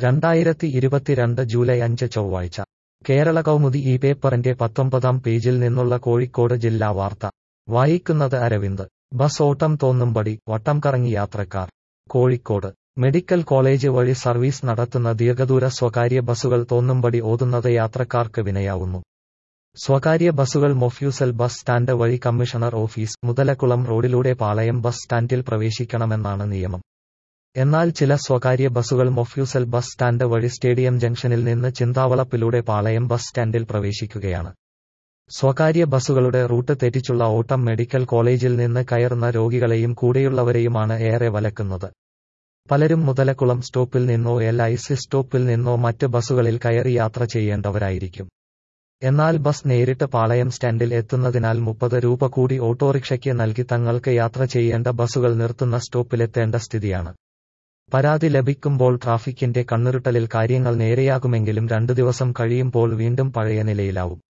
രണ്ടായിരത്തി ഇരുപത്തിരണ്ട് ജൂലൈ അഞ്ച് ചൊവ്വാഴ്ച കേരള കൗമുദി ഈ പേപ്പറിന്റെ പത്തൊമ്പതാം പേജിൽ നിന്നുള്ള കോഴിക്കോട് ജില്ലാ വാർത്ത വായിക്കുന്നത് അരവിന്ദ് ബസ് ഓട്ടം തോന്നുംപടി വട്ടം കറങ്ങി യാത്രക്കാർ കോഴിക്കോട് മെഡിക്കൽ കോളേജ് വഴി സർവീസ് നടത്തുന്ന ദീർഘദൂര സ്വകാര്യ ബസുകൾ തോന്നുംപടി ഓതുന്നത് യാത്രക്കാർക്ക് വിനയാവുന്നു സ്വകാര്യ ബസുകൾ മൊഫ്യൂസൽ ബസ് സ്റ്റാൻഡ് വഴി കമ്മീഷണർ ഓഫീസ് മുതലക്കുളം റോഡിലൂടെ പാളയം ബസ് സ്റ്റാൻഡിൽ പ്രവേശിക്കണമെന്നാണ് നിയമം എന്നാൽ ചില സ്വകാര്യ ബസുകൾ മൊഫ്യൂസൽ ബസ് സ്റ്റാൻഡ് വഴി സ്റ്റേഡിയം ജംഗ്ഷനിൽ നിന്ന് ചിന്താവളപ്പിലൂടെ പാളയം ബസ് സ്റ്റാൻഡിൽ പ്രവേശിക്കുകയാണ് സ്വകാര്യ ബസുകളുടെ റൂട്ട് തെറ്റിച്ചുള്ള ഓട്ടം മെഡിക്കൽ കോളേജിൽ നിന്ന് കയറുന്ന രോഗികളെയും കൂടെയുള്ളവരെയുമാണ് ഏറെ വലക്കുന്നത് പലരും മുതലക്കുളം സ്റ്റോപ്പിൽ നിന്നോ എൽ ഐ സി സ്റ്റോപ്പിൽ നിന്നോ മറ്റ് ബസുകളിൽ കയറി യാത്ര ചെയ്യേണ്ടവരായിരിക്കും എന്നാൽ ബസ് നേരിട്ട് പാളയം സ്റ്റാൻഡിൽ എത്തുന്നതിനാൽ മുപ്പത് രൂപ കൂടി ഓട്ടോറിക്ഷയ്ക്ക് നൽകി തങ്ങൾക്ക് യാത്ര ചെയ്യേണ്ട ബസുകൾ നിർത്തുന്ന സ്റ്റോപ്പിലെത്തേണ്ട സ്ഥിതിയാണ് പരാതി ലഭിക്കുമ്പോൾ ട്രാഫിക്കിന്റെ കണ്ണുരുട്ടലിൽ കാര്യങ്ങൾ നേരെയാകുമെങ്കിലും രണ്ടു ദിവസം കഴിയുമ്പോൾ വീണ്ടും പഴയ നിലയിലാവും